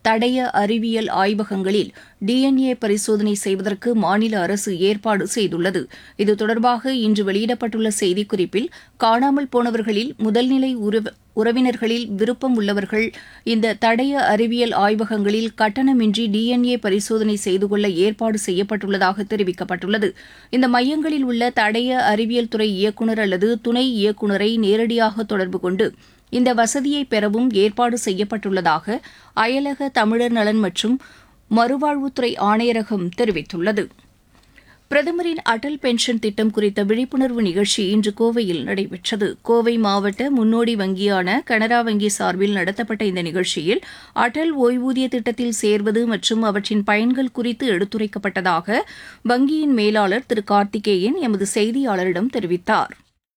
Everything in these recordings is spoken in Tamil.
தடய அறிவியல் ஆய்வகங்களில் டிஎன்ஏ பரிசோதனை செய்வதற்கு மாநில அரசு ஏற்பாடு செய்துள்ளது இது தொடர்பாக இன்று வெளியிடப்பட்டுள்ள செய்திக்குறிப்பில் காணாமல் போனவர்களில் முதல்நிலை உறவ- உறவினர்களில் விருப்பம் உள்ளவர்கள் இந்த தடய அறிவியல் ஆய்வகங்களில் கட்டணமின்றி டிஎன்ஏ பரிசோதனை செய்து கொள்ள ஏற்பாடு செய்யப்பட்டுள்ளதாக தெரிவிக்கப்பட்டுள்ளது இந்த மையங்களில் உள்ள தடய அறிவியல் துறை இயக்குநர் அல்லது துணை இயக்குநரை நேரடியாக தொடர்பு கொண்டு இந்த வசதியை பெறவும் ஏற்பாடு செய்யப்பட்டுள்ளதாக அயலக தமிழர் நலன் மற்றும் மறுவாழ்வுத்துறை ஆணையரகம் தெரிவித்துள்ளது பிரதமரின் அடல் பென்ஷன் திட்டம் குறித்த விழிப்புணர்வு நிகழ்ச்சி இன்று கோவையில் நடைபெற்றது கோவை மாவட்ட முன்னோடி வங்கியான கனரா வங்கி சார்பில் நடத்தப்பட்ட இந்த நிகழ்ச்சியில் அடல் ஓய்வூதிய திட்டத்தில் சேர்வது மற்றும் அவற்றின் பயன்கள் குறித்து எடுத்துரைக்கப்பட்டதாக வங்கியின் மேலாளர் திரு கார்த்திகேயன் எமது செய்தியாளரிடம் தெரிவித்தார்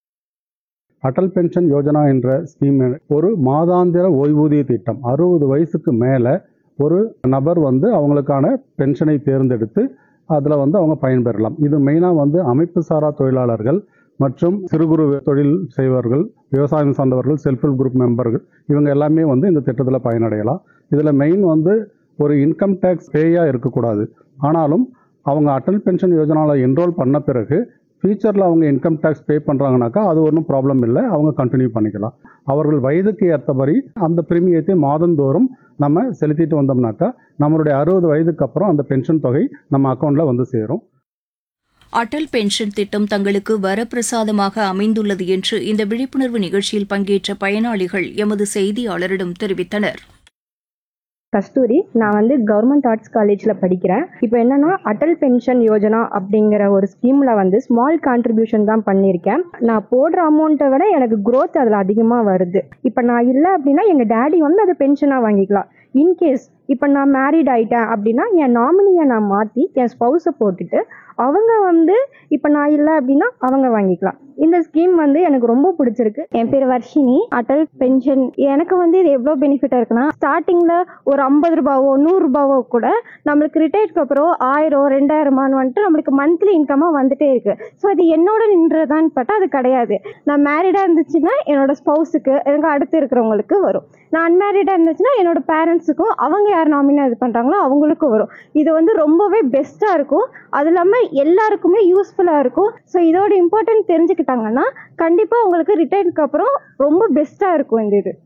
அடல் பென்ஷன் யோஜனா என்ற ஸ்கீம் ஒரு மாதாந்திர ஓய்வூதிய திட்டம் அறுபது வயசுக்கு மேலே ஒரு நபர் வந்து அவங்களுக்கான பென்ஷனை தேர்ந்தெடுத்து அதில் வந்து அவங்க பயன்பெறலாம் இது மெயினாக வந்து அமைப்பு சாரா தொழிலாளர்கள் மற்றும் சிறு குறு தொழில் செய்வர்கள் விவசாயம் சார்ந்தவர்கள் செல்ஃப் ஹெல்ப் குரூப் மெம்பர்கள் இவங்க எல்லாமே வந்து இந்த திட்டத்தில் பயனடையலாம் இதில் மெயின் வந்து ஒரு இன்கம் டேக்ஸ் பேயாக இருக்கக்கூடாது ஆனாலும் அவங்க அடல் பென்ஷன் யோஜனாவில் என்ரோல் பண்ண பிறகு ஃபியூச்சரில் அவங்க இன்கம் டேக்ஸ் பே பண்ணுறாங்கனாக்கா அது ஒன்றும் ப்ராப்ளம் இல்லை அவங்க கண்டினியூ பண்ணிக்கலாம் அவர்கள் வயதுக்கு ஏற்றபடி அந்த பிரீமியத்தை மாதந்தோறும் நம்ம செலுத்திட்டு வந்தோம்னாக்கா நம்மளுடைய அறுபது வயதுக்கு அப்புறம் அந்த பென்ஷன் தொகை நம்ம அக்கௌண்ட்டில் வந்து சேரும் அடல் பென்ஷன் திட்டம் தங்களுக்கு வரப்பிரசாதமாக அமைந்துள்ளது என்று இந்த விழிப்புணர்வு நிகழ்ச்சியில் பங்கேற்ற பயனாளிகள் எமது செய்தியாளரிடம் தெரிவித்தனர் கஸ்தூரி நான் வந்து கவர்மெண்ட் ஆர்ட்ஸ் காலேஜில் படிக்கிறேன் இப்போ என்னன்னா அடல் பென்ஷன் யோஜனா அப்படிங்கிற ஒரு ஸ்கீமில் வந்து ஸ்மால் கான்ட்ரிபியூஷன் தான் பண்ணியிருக்கேன் நான் போடுற அமௌண்ட்டை விட எனக்கு growth அதில் அதிகமாக வருது இப்போ நான் இல்லை அப்படின்னா எங்கள் டேடி வந்து அதை பென்ஷனாக வாங்கிக்கலாம் இன்கேஸ் இப்போ நான் மேரிட் ஆயிட்டேன் அப்படின்னா என் நாமினியை நான் மாற்றி என் ஸ்பௌஸை போட்டுட்டு அவங்க வந்து இப்போ நான் இல்லை அப்படின்னா அவங்க வாங்கிக்கலாம் இந்த ஸ்கீம் வந்து எனக்கு ரொம்ப பிடிச்சிருக்கு என் பேர் வர்ஷினி அடல் பென்ஷன் எனக்கு வந்து இது எவ்வளோ பெனிஃபிட்டாக இருக்குன்னா ஸ்டார்டிங்கில் ஒரு ஐம்பது ரூபாவோ நூறு ரூபாவோ கூட நம்மளுக்கு ரிட்டையர்க்கு அப்புறம் ஆயிரம் ரெண்டாயிரமான்னு வந்துட்டு நம்மளுக்கு மந்த்லி இன்கமாக வந்துட்டே இருக்கு ஸோ இது என்னோட நின்றதான்னு பார்த்தா அது கிடையாது நான் மேரிடாக இருந்துச்சுன்னா என்னோட ஸ்பௌஸுக்கு எனக்கு அடுத்து இருக்கிறவங்களுக்கு வரும் நான் அன்மேரிடாக இருந்துச்சுன்னா என்னோட பேரண்ட்ஸுக்கும் அவங்க யார் நாமினா இது பண்ணுறாங்களோ அவங்களுக்கும் வரும் இது வந்து ரொம்பவே பெஸ்ட்டாக இருக்கும் அது இல்லாமல் எல்லாருக்குமே யூஸ்ஃபுல்லாக இருக்கும் ஸோ இதோட இம்பார்ட்டன்ட் தெரிஞ்சுக்கிட்டாங்கன்னா கண்டிப்பாக உங்களுக்கு ரிட்டையர்க்கு அப்புறம் ரொம்ப பெஸ்ட்டாக இருக்கும் இந்த இது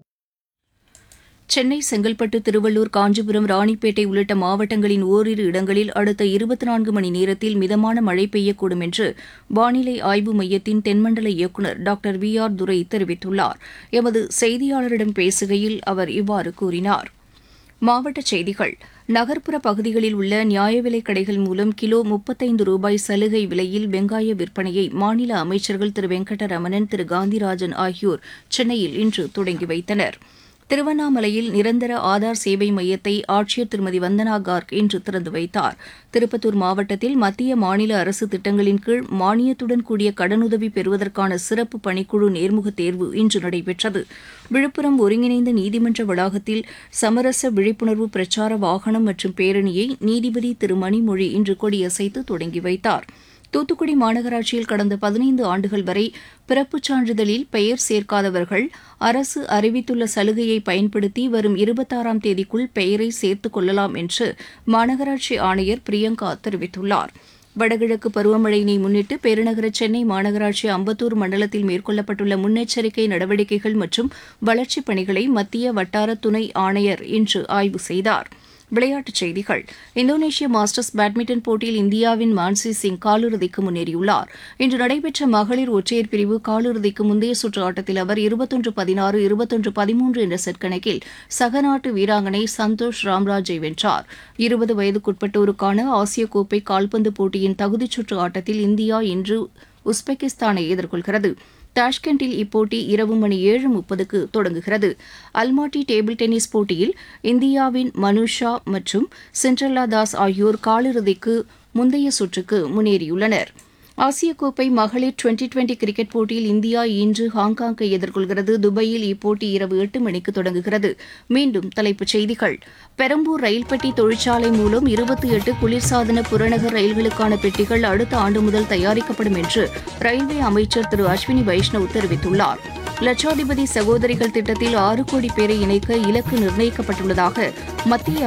சென்னை செங்கல்பட்டு திருவள்ளூர் காஞ்சிபுரம் ராணிப்பேட்டை உள்ளிட்ட மாவட்டங்களின் ஓரிரு இடங்களில் அடுத்த இருபத்தி நான்கு மணி நேரத்தில் மிதமான மழை பெய்யக்கூடும் என்று வானிலை ஆய்வு மையத்தின் தென்மண்டல இயக்குநர் டாக்டர் வி ஆர் துரை தெரிவித்துள்ளார் எமது செய்தியாளரிடம் பேசுகையில் அவர் இவ்வாறு கூறினார் மாவட்டச் செய்திகள் நகர்ப்புற பகுதிகளில் உள்ள நியாய விலைக் கடைகள் மூலம் கிலோ முப்பத்தைந்து ரூபாய் சலுகை விலையில் வெங்காய விற்பனையை மாநில அமைச்சர்கள் திரு வெங்கடரமணன் திரு காந்திராஜன் ஆகியோர் சென்னையில் இன்று தொடங்கி வைத்தனர் திருவண்ணாமலையில் நிரந்தர ஆதார் சேவை மையத்தை ஆட்சியர் திருமதி வந்தனா கார்க் இன்று திறந்து வைத்தார் திருப்பத்தூர் மாவட்டத்தில் மத்திய மாநில அரசு திட்டங்களின் கீழ் மானியத்துடன் கூடிய கடனுதவி பெறுவதற்கான சிறப்பு பணிக்குழு நேர்முக தேர்வு இன்று நடைபெற்றது விழுப்புரம் ஒருங்கிணைந்த நீதிமன்ற வளாகத்தில் சமரச விழிப்புணர்வு பிரச்சார வாகனம் மற்றும் பேரணியை நீதிபதி திரு மணிமொழி இன்று கொடியசைத்து தொடங்கி வைத்தார் தூத்துக்குடி மாநகராட்சியில் கடந்த பதினைந்து ஆண்டுகள் வரை பிறப்புச் சான்றிதழில் பெயர் சேர்க்காதவர்கள் அரசு அறிவித்துள்ள சலுகையை பயன்படுத்தி வரும் இருபத்தாறாம் தேதிக்குள் பெயரை சேர்த்துக் கொள்ளலாம் என்று மாநகராட்சி ஆணையர் பிரியங்கா தெரிவித்துள்ளார் வடகிழக்கு பருவமழையினை முன்னிட்டு பெருநகர சென்னை மாநகராட்சி அம்பத்தூர் மண்டலத்தில் மேற்கொள்ளப்பட்டுள்ள முன்னெச்சரிக்கை நடவடிக்கைகள் மற்றும் வளர்ச்சிப் பணிகளை மத்திய வட்டார துணை ஆணையர் இன்று ஆய்வு செய்தார் விளையாட்டுச் செய்திகள் இந்தோனேஷிய மாஸ்டர்ஸ் பேட்மிண்டன் போட்டியில் இந்தியாவின் மான்சி சிங் காலிறுதிக்கு முன்னேறியுள்ளார் இன்று நடைபெற்ற மகளிர் ஒற்றையர் பிரிவு காலிறுதிக்கு முந்தைய சுற்று ஆட்டத்தில் அவர் இருபத்தொன்று பதினாறு இருபத்தொன்று பதிமூன்று என்ற செட் கணக்கில் சகநாட்டு வீராங்கனை சந்தோஷ் ராம்ராஜை வென்றார் இருபது வயதுக்குட்பட்டோருக்கான ஆசிய கோப்பை கால்பந்து போட்டியின் தகுதிச் சுற்று ஆட்டத்தில் இந்தியா இன்று உஸ்பெகிஸ்தானை எதிர்கொள்கிறது தாஷ்கண்டில் இப்போட்டி இரவு மணி ஏழு முப்பதுக்கு தொடங்குகிறது அல்மாட்டி டேபிள் டென்னிஸ் போட்டியில் இந்தியாவின் மனுஷா மற்றும் சிண்ட்ரல்லா தாஸ் ஆகியோர் காலிறுதிக்கு முந்தைய சுற்றுக்கு முன்னேறியுள்ளனர் ஆசிய கோப்பை மகளிர் டுவெண்டி டுவெண்டி கிரிக்கெட் போட்டியில் இந்தியா இன்று ஹாங்காங்கை எதிர்கொள்கிறது துபாயில் இப்போட்டி இரவு எட்டு மணிக்கு தொடங்குகிறது மீண்டும் தலைப்புச் செய்திகள் பெரம்பூர் ரயில் பெட்டி தொழிற்சாலை மூலம் இருபத்தி எட்டு குளிர்சாதன புறநகர் ரயில்களுக்கான பெட்டிகள் அடுத்த ஆண்டு முதல் தயாரிக்கப்படும் என்று ரயில்வே அமைச்சர் திரு அஸ்வினி வைஷ்ணவ் தெரிவித்துள்ளார் லட்சாதிபதி சகோதரிகள் திட்டத்தில் ஆறு கோடி பேரை இணைக்க இலக்கு நிர்ணயிக்கப்பட்டுள்ளதாக மத்திய